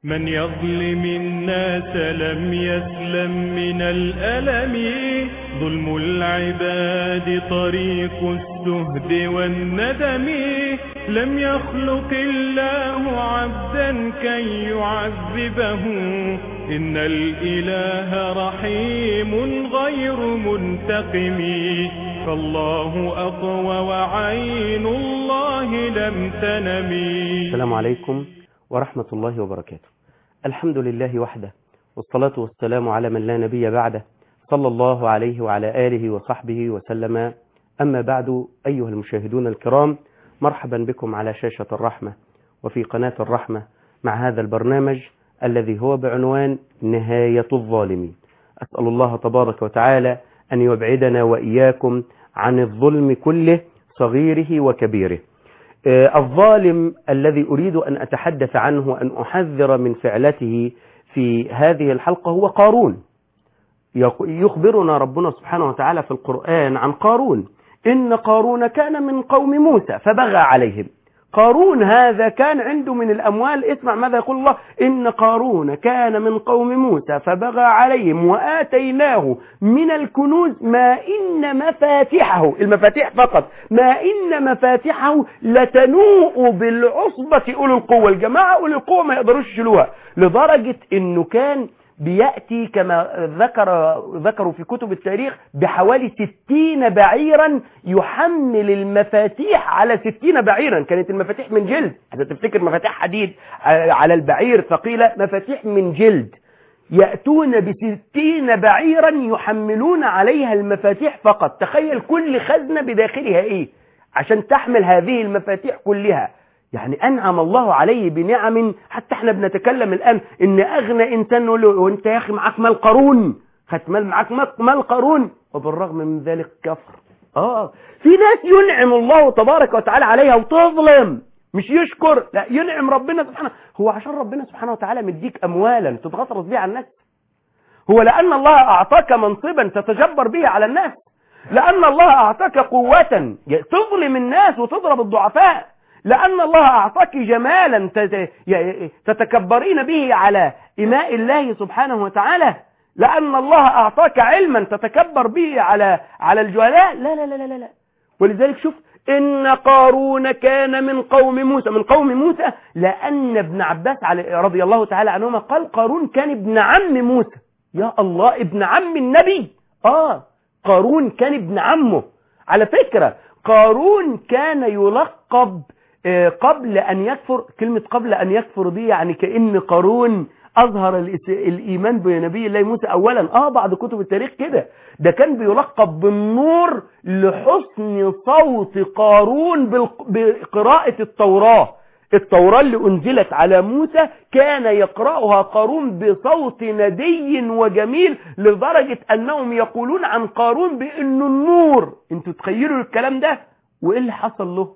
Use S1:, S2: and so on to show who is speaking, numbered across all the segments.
S1: من يظلم الناس لم يسلم من الألم ظلم العباد طريق السهد والندم لم يخلق الله عبدا كي يعذبه إن الإله رحيم غير منتقم فالله أقوى وعين الله لم تنم
S2: السلام عليكم ورحمة الله وبركاته الحمد لله وحده والصلاة والسلام على من لا نبي بعده صلى الله عليه وعلى آله وصحبه وسلم أما بعد أيها المشاهدون الكرام مرحبا بكم على شاشة الرحمة وفي قناة الرحمة مع هذا البرنامج الذي هو بعنوان نهاية الظالمين أسأل الله تبارك وتعالى أن يبعدنا وإياكم عن الظلم كله صغيره وكبيره الظالم الذي أريد أن أتحدث عنه وأن أحذر من فعلته في هذه الحلقة هو قارون يخبرنا ربنا سبحانه وتعالى في القرآن عن قارون إن قارون كان من قوم موسى فبغى عليهم قارون هذا كان عنده من الأموال اسمع ماذا يقول الله إن قارون كان من قوم موسى فبغى عليهم وآتيناه من الكنوز ما إن مفاتحه المفاتيح فقط ما إن مفاتحه لتنوء بالعصبة أولي القوة الجماعة أولي القوة ما يقدروش يشيلوها لدرجة إنه كان بيأتي كما ذكر ذكروا في كتب التاريخ بحوالي ستين بعيرا يحمل المفاتيح على ستين بعيرا كانت المفاتيح من جلد هذا تفتكر مفاتيح حديد على البعير ثقيلة مفاتيح من جلد يأتون بستين بعيرا يحملون عليها المفاتيح فقط تخيل كل خزنة بداخلها ايه عشان تحمل هذه المفاتيح كلها يعني أنعم الله عليه بنعم حتى احنا بنتكلم الآن إن أغنى إنسان نقول له وانت يا أخي معاك مال قارون خدت مال معاك مال قارون وبالرغم من ذلك كفر آه في ناس ينعم الله تبارك وتعالى عليها وتظلم مش يشكر لا ينعم ربنا سبحانه هو عشان ربنا سبحانه وتعالى مديك أموالا تتغطرس بيها على الناس هو لأن الله أعطاك منصبا تتجبر به على الناس لأن الله أعطاك قوة تظلم الناس وتضرب الضعفاء لأن الله أعطاك جمالا تتكبرين به على إماء الله سبحانه وتعالى لأن الله أعطاك علما تتكبر به على على الجهلاء لا لا لا لا لا ولذلك شوف إن قارون كان من قوم موسى من قوم موسى لأن ابن عباس رضي الله تعالى عنهما قال قارون كان ابن عم موسى يا الله ابن عم النبي آه قارون كان ابن عمه على فكرة قارون كان يلقب قبل أن يكفر كلمة قبل أن يكفر دي يعني كأن قارون أظهر الإيمان بنبي الله موسى أولا آه بعد كتب التاريخ كده ده كان بيلقب بالنور لحسن صوت قارون بقراءة التوراة التوراة اللي أنزلت على موسى كان يقرأها قارون بصوت ندي وجميل لدرجة أنهم يقولون عن قارون بأنه النور انتوا تخيلوا الكلام ده وإيه اللي حصل له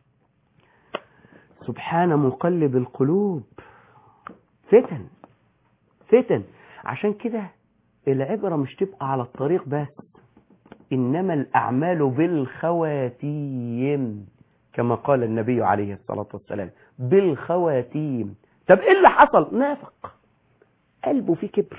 S2: سبحان مقلب القلوب فتن فتن عشان كده العبرة مش تبقى على الطريق بس إنما الأعمال بالخواتيم كما قال النبي عليه الصلاة والسلام بالخواتيم طب إيه اللي حصل نافق قلبه فيه كبر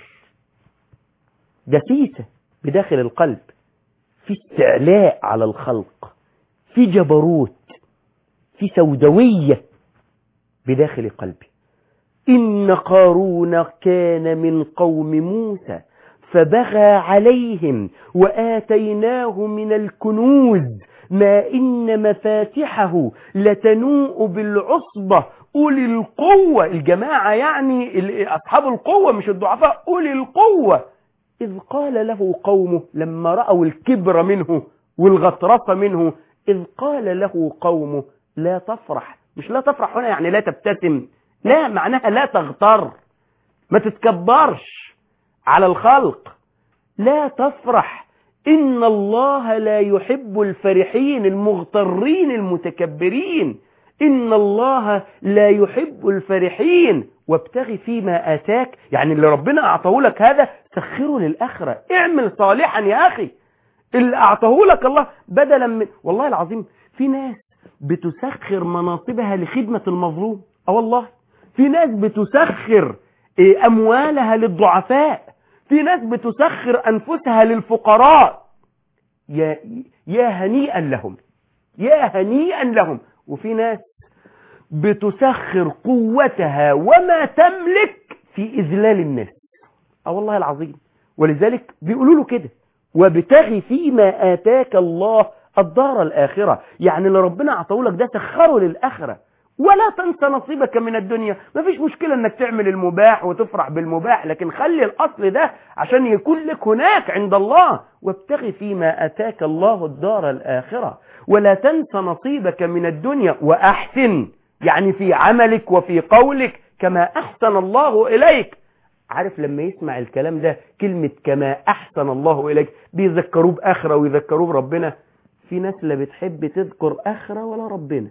S2: دسيسة بداخل القلب في استعلاء على الخلق في جبروت في سوداوية بداخل قلبي إن قارون كان من قوم موسى فبغى عليهم وآتيناه من الكنوز ما إن مفاتحه لتنوء بالعصبة أولي القوة الجماعة يعني أصحاب القوة مش الضعفاء أولي القوة إذ قال له قومه لما رأوا الكبر منه والغطرسة منه إذ قال له قومه لا تفرح مش لا تفرح هنا يعني لا تبتسم لا معناها لا تغتر ما تتكبرش على الخلق لا تفرح إن الله لا يحب الفرحين المغترين المتكبرين إن الله لا يحب الفرحين وابتغي فيما آتاك يعني اللي ربنا أعطاه لك هذا سخره للآخرة اعمل صالحا يا أخي اللي أعطاه لك الله بدلا من والله العظيم في ناس بتسخر مناصبها لخدمة المظلوم اه والله في ناس بتسخر إيه أموالها للضعفاء في ناس بتسخر أنفسها للفقراء يا, يا هنيئا لهم يا هنيئا لهم وفي ناس بتسخر قوتها وما تملك في إذلال الناس اه والله العظيم ولذلك بيقولوا له كده وابتغي فيما آتاك الله الدار الآخرة يعني اللي ربنا عطاه لك ده سخره للآخرة ولا تنسى نصيبك من الدنيا مفيش مشكلة انك تعمل المباح وتفرح بالمباح لكن خلي الأصل ده عشان يكون لك هناك عند الله وابتغي فيما أتاك الله الدار الآخرة ولا تنسى نصيبك من الدنيا وأحسن يعني في عملك وفي قولك كما أحسن الله إليك عارف لما يسمع الكلام ده كلمة كما أحسن الله إليك بيذكروه بآخرة ويذكروه بربنا في ناس لا بتحب تذكر آخرة ولا ربنا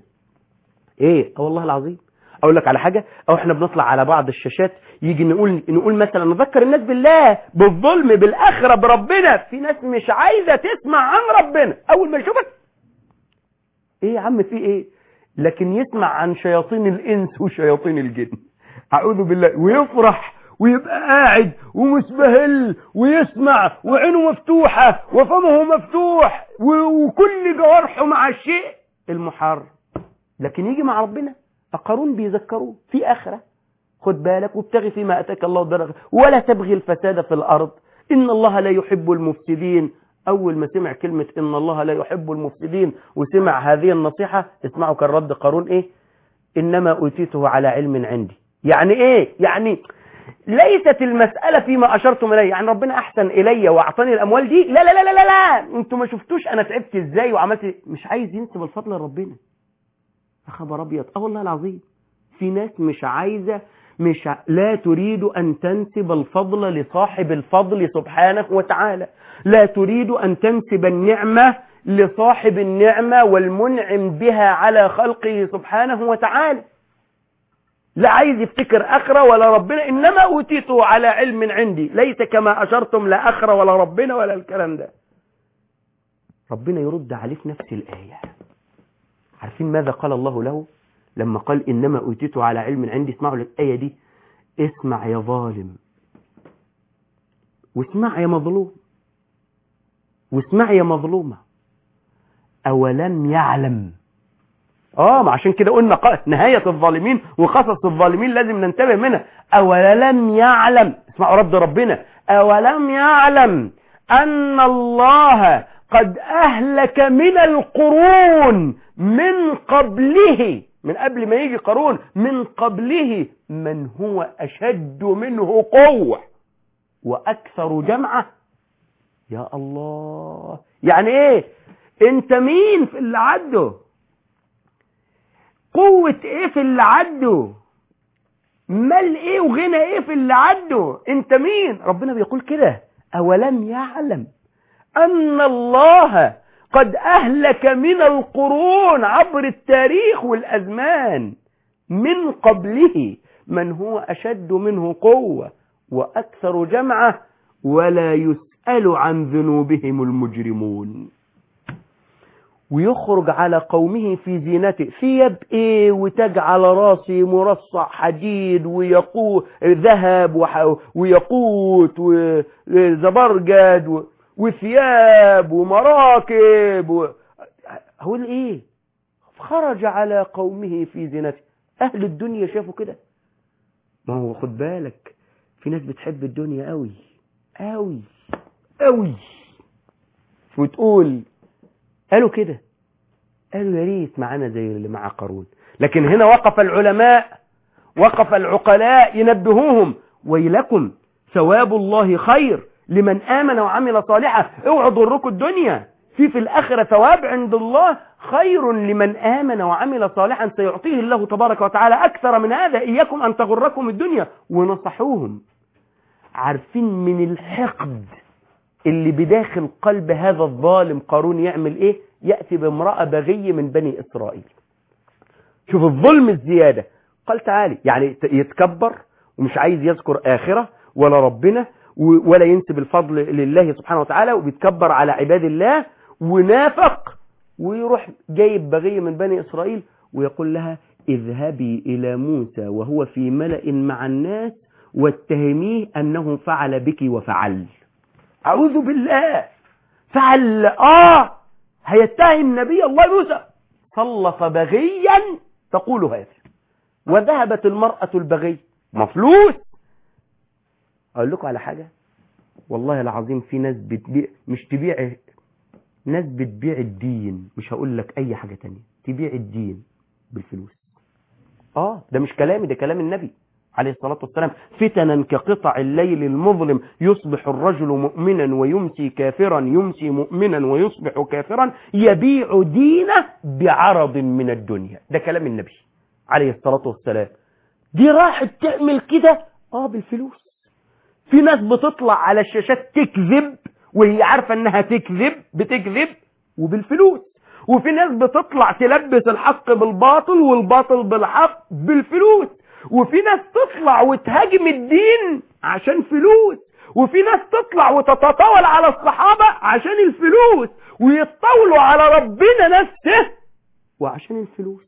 S2: ايه اه والله العظيم اقول لك على حاجة او احنا بنطلع على بعض الشاشات يجي نقول نقول مثلا نذكر الناس بالله بالظلم بالاخرة بربنا في ناس مش عايزة تسمع عن ربنا اول ما يشوفك ايه يا عم في ايه لكن يسمع عن شياطين الانس وشياطين الجن اعوذ بالله ويفرح ويبقى قاعد ومسبهل ويسمع وعينه مفتوحة وفمه مفتوح وكل جوارحه مع الشيء المحرم لكن يجي مع ربنا فقارون بيذكروه في آخرة خد بالك وابتغي فيما أتاك الله الدار ولا تبغي الفساد في الأرض إن الله لا يحب المفسدين أول ما سمع كلمة إن الله لا يحب المفسدين وسمع هذه النصيحة اسمعوا كان رد قارون إيه إنما أوتيته على علم عندي يعني إيه يعني ليست المسألة فيما أشرتم إليه يعني ربنا أحسن إلي وأعطاني الأموال دي لا لا لا لا لا, لا. أنتوا ما شفتوش أنا تعبت إزاي وعملت مش عايز ينسب الفضل لربنا يا خبر ابيض اه والله العظيم في ناس مش عايزه مش ع... لا تريد ان تنسب الفضل لصاحب الفضل سبحانه وتعالى لا تريد ان تنسب النعمه لصاحب النعمه والمنعم بها على خلقه سبحانه وتعالى لا عايز يفتكر اخره ولا ربنا انما اوتيته على علم عندي ليس كما اشرتم لا اخره ولا ربنا ولا الكلام ده ربنا يرد عليه في نفس الايه عارفين ماذا قال الله له لما قال إنما أوتيته على علم عندي اسمعوا الآية دي اسمع يا ظالم واسمع يا مظلوم واسمع يا مظلومة أولم يعلم اه ما عشان كده قلنا نهاية الظالمين وقصص الظالمين لازم ننتبه منها أولم يعلم اسمعوا رد ربنا أولم يعلم أن الله قد أهلك من القرون من قبله من قبل ما يجي قارون من قبله من هو أشد منه قوة وأكثر جمعة يا الله يعني ايه انت مين في اللي عده قوة ايه في اللي عده مال ايه وغنى ايه في اللي عده انت مين ربنا بيقول كده اولم يعلم ان الله قد أهلك من القرون عبر التاريخ والأزمان من قبله من هو أشد منه قوة وأكثر جمعة ولا يسأل عن ذنوبهم المجرمون ويخرج على قومه في زينته ثياب ايه وتاج على راسه مرصع حديد ويقوت ذهب ويقوت وزبرجد و... وثياب ومراكب و... هو ايه خرج على قومه في زينته اهل الدنيا شافوا كده ما هو خد بالك في ناس بتحب الدنيا قوي قوي قوي وتقول قالوا كده قالوا يا ريت معانا زي اللي مع قارون لكن هنا وقف العلماء وقف العقلاء ينبهوهم ويلكم ثواب الله خير لمن آمن وعمل صالحا اوعوا ضركم الدنيا في في الآخرة ثواب عند الله خير لمن آمن وعمل صالحا سيعطيه الله تبارك وتعالى أكثر من هذا إياكم أن تغركم الدنيا ونصحوهم عارفين من الحقد اللي بداخل قلب هذا الظالم قارون يعمل ايه يأتي بامرأة بغي من بني إسرائيل شوف الظلم الزيادة قال تعالي يعني يتكبر ومش عايز يذكر آخرة ولا ربنا ولا ينسب الفضل لله سبحانه وتعالى وبيتكبر على عباد الله ونافق ويروح جايب بغية من بني إسرائيل ويقول لها اذهبي إلى موسى وهو في ملأ مع الناس واتهميه أنه فعل بك وفعل أعوذ بالله فعل آه هيتهم نبي الله موسى صلف بغيا تقول هذا وذهبت المرأة البغي مفلوس أقول لكم على حاجة والله العظيم في ناس بتبيع مش تبيع ناس بتبيع الدين مش هقول لك أي حاجة تانية تبيع الدين بالفلوس آه ده مش كلامي ده كلام النبي عليه الصلاة والسلام فتنا كقطع الليل المظلم يصبح الرجل مؤمنا ويمسي كافرا يمسي مؤمنا ويصبح كافرا يبيع دينه بعرض من الدنيا ده كلام النبي عليه الصلاة والسلام دي راحت تعمل كده اه بالفلوس في ناس بتطلع على الشاشات تكذب وهي عارفة انها تكذب بتكذب وبالفلوس وفي ناس بتطلع تلبس الحق بالباطل والباطل بالحق بالفلوس وفي ناس تطلع وتهاجم الدين عشان فلوس وفي ناس تطلع وتتطاول على الصحابة عشان الفلوس ويتطاولوا على ربنا نفسه وعشان الفلوس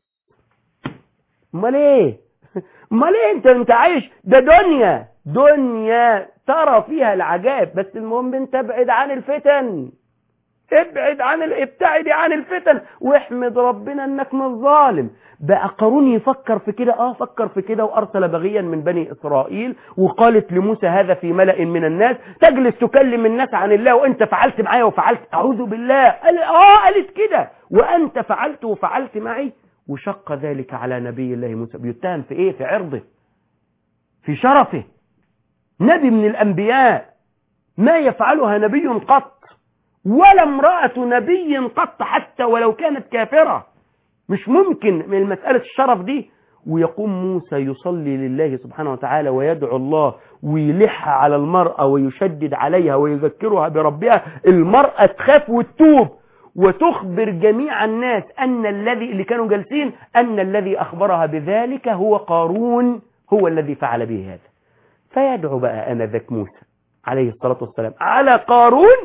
S2: امال ايه امال ايه انت انت عايش ده دنيا دنيا ترى فيها العجائب بس المهم انت ابعد عن الفتن ابعد عن ال... ابتعدي عن الفتن واحمد ربنا انك مش ظالم بقى قارون يفكر في كده اه فكر في كده وارسل بغيا من بني اسرائيل وقالت لموسى هذا في ملأ من الناس تجلس تكلم الناس عن الله وانت فعلت معايا وفعلت اعوذ بالله قال اه قالت كده وانت فعلت وفعلت معي وشق ذلك على نبي الله موسى بيتهم في ايه في عرضه في شرفه نبي من الانبياء ما يفعلها نبي قط ولا امرأة نبي قط حتى ولو كانت كافرة مش ممكن من مسألة الشرف دي ويقوم موسى يصلي لله سبحانه وتعالى ويدعو الله ويلح على المرأة ويشدد عليها ويذكرها بربها المرأة تخاف وتتوب وتخبر جميع الناس أن الذي اللي كانوا جالسين أن الذي أخبرها بذلك هو قارون هو الذي فعل به هذا فيدعو بقى أنذاك موسى عليه الصلاة والسلام على قارون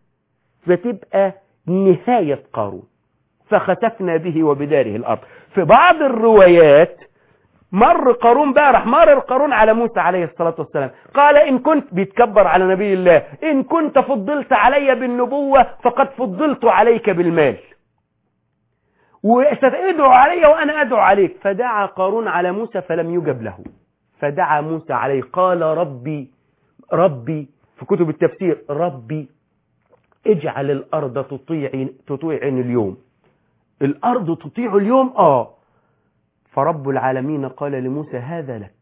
S2: فتبقى نهاية قارون فخسفنا به وبداره الأرض في بعض الروايات مر قارون بقى راح مر قارون على موسى عليه الصلاة والسلام قال إن كنت بيتكبر على نبي الله إن كنت فضلت علي بالنبوة فقد فضلت عليك بالمال وستدعو علي وأنا أدعو عليك فدعا قارون على موسى فلم يجب له فدعا موسى عليه قال ربي ربي في كتب التفسير ربي اجعل الأرض تطيع تطيعني اليوم الأرض تطيع اليوم آه فرب العالمين قال لموسى هذا لك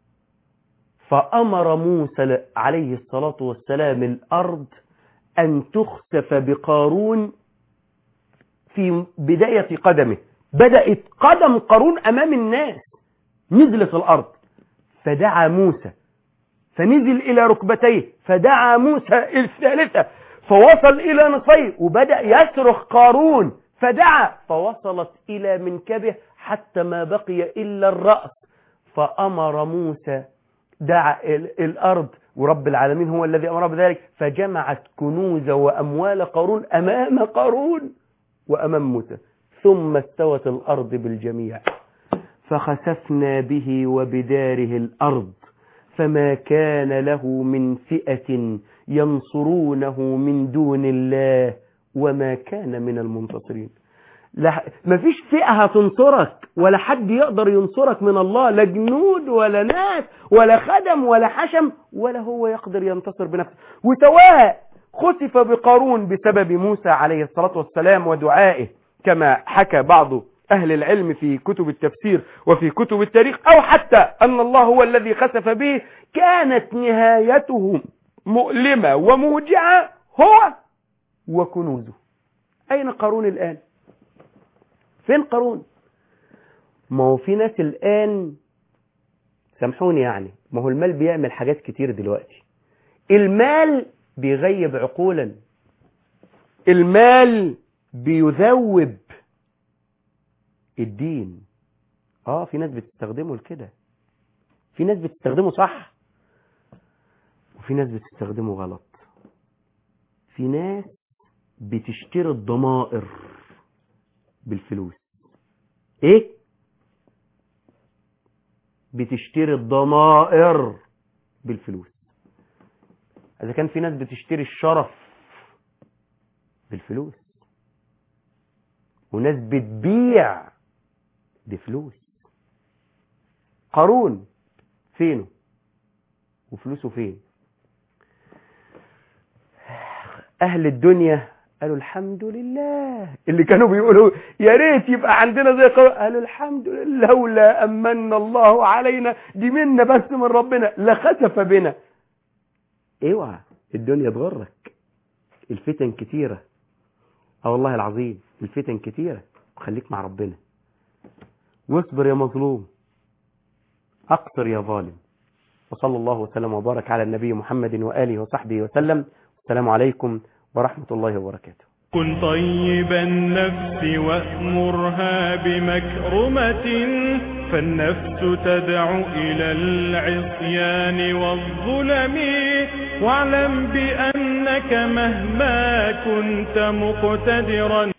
S2: فأمر موسى عليه الصلاة والسلام الأرض أن تخسف بقارون في بداية قدمه بدأت قدم قارون أمام الناس نزلت الأرض فدعا موسى فنزل إلى ركبتيه فدعا موسى الثالثة فوصل إلى نصيه وبدأ يصرخ قارون فدعا فوصلت إلى منكبه حتى ما بقي إلا الرأس فأمر موسى دعا الأرض ورب العالمين هو الذي أمر بذلك فجمعت كنوز وأموال قارون أمام قارون وأمام موسى ثم استوت الأرض بالجميع فخسفنا به وبداره الأرض فما كان له من فئة ينصرونه من دون الله وما كان من المنتصرين لا مفيش فئة هتنصرك ولا حد يقدر ينصرك من الله لا جنود ولا ناس ولا خدم ولا حشم ولا هو يقدر ينتصر بنفسه وسواء خسف بقارون بسبب موسى عليه الصلاة والسلام ودعائه كما حكى بعض أهل العلم في كتب التفسير وفي كتب التاريخ أو حتى أن الله هو الذي خسف به كانت نهايته مؤلمة وموجعة هو وكنوزه أين قارون الآن فين قارون ما هو في ناس الآن سامحوني يعني ما هو المال بيعمل حاجات كتير دلوقتي المال بيغيب عقولا المال بيذوب الدين اه في ناس بتستخدمه لكده في ناس بتستخدمه صح وفي ناس بتستخدمه غلط في ناس بتشتري الضمائر بالفلوس ايه بتشتري الضمائر بالفلوس اذا كان في ناس بتشتري الشرف بالفلوس وناس بتبيع بفلوس قارون فينه وفلوسه فين اهل الدنيا قالوا الحمد لله اللي كانوا بيقولوا يا ريت يبقى عندنا زي قارون قالوا الحمد لله لولا امن الله علينا دي منا بس من ربنا لخسف بنا اوعى الدنيا تغرك الفتن كتيره اه والله العظيم الفتن كتيره وخليك مع ربنا واصبر يا مظلوم اقصر يا ظالم وصلى الله وسلم وبارك على النبي محمد وآله وصحبه وسلم السلام عليكم ورحمة الله وبركاته
S1: كن طيب النفس وأمرها بمكرمة فالنفس تدعو إلى العصيان والظلم واعلم بأنك مهما كنت مقتدرا